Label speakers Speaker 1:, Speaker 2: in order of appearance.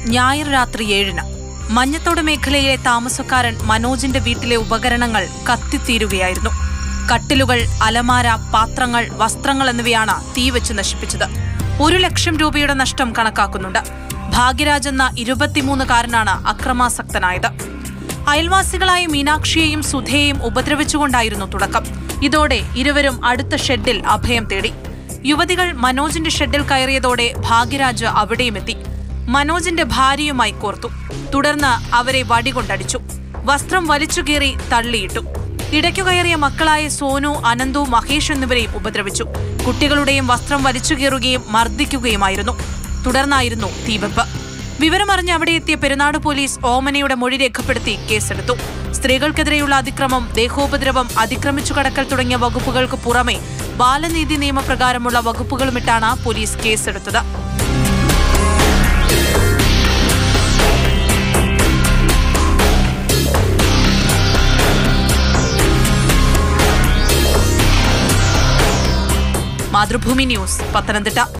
Speaker 1: ഞായർ രാത്രി ഏഴിന് മഞ്ഞത്തോട് മേഖലയിലെ താമസക്കാരൻ മനോജിന്റെ വീട്ടിലെ ഉപകരണങ്ങൾ കത്തിത്തീരുകയായിരുന്നു കട്ടിലുകൾ അലമാര പാത്രങ്ങൾ വസ്ത്രങ്ങൾ എന്നിവയാണ് തീവെച്ച് നശിപ്പിച്ചത് ഒരു ലക്ഷം രൂപയുടെ നഷ്ടം കണക്കാക്കുന്നുണ്ട് ഭാഗ്യരാജ് എന്ന ഇരുപത്തിമൂന്നുകാരനാണ് അക്രമാസക്തനായത് അയൽവാസികളായ മീനാക്ഷിയെയും സുധയെയും ഉപദ്രവിച്ചുകൊണ്ടായിരുന്നു തുടക്കം ഇതോടെ ഇരുവരും അടുത്ത ഷെഡിൽ അഭയം തേടി യുവതികൾ മനോജിന്റെ ഷെഡിൽ കയറിയതോടെ ഭാഗ്യരാജ് അവിടെയുമെത്തി മനോജിന്റെ ഭാര്യയുമായി കോർത്തു തുടർന്ന് അവരെ വടികൊണ്ടടിച്ചു വസ്ത്രം വലിച്ചുകീറി തള്ളിയിട്ടു ഇടയ്ക്കു കയറിയ മക്കളായ സോനു അനന്തു മഹേഷ് എന്നിവരെയും ഉപദ്രവിച്ചു കുട്ടികളുടെയും വസ്ത്രം വലിച്ചുകീറുകയും മർദ്ദിക്കുകയുമായിരുന്നു തുടർന്നായിരുന്നു തീവെപ്പ് വിവരമറിഞ്ഞ് അവിടെ എത്തിയ പെരുന്നാട് പോലീസ് ഓമനയുടെ മൊഴി രേഖപ്പെടുത്തി കേസെടുത്തു സ്ത്രീകൾക്കെതിരെയുള്ള അതിക്രമം ദേഹോപദ്രവം അതിക്രമിച്ചു കടക്കൽ തുടങ്ങിയ വകുപ്പുകൾക്ക് പുറമെ ബാലനീതി നിയമപ്രകാരമുള്ള വകുപ്പുകളുമിട്ടാണ് പോലീസ് കേസെടുത്തത് മാതൃഭൂമി ന്യൂസ് പത്തനംതിട്ട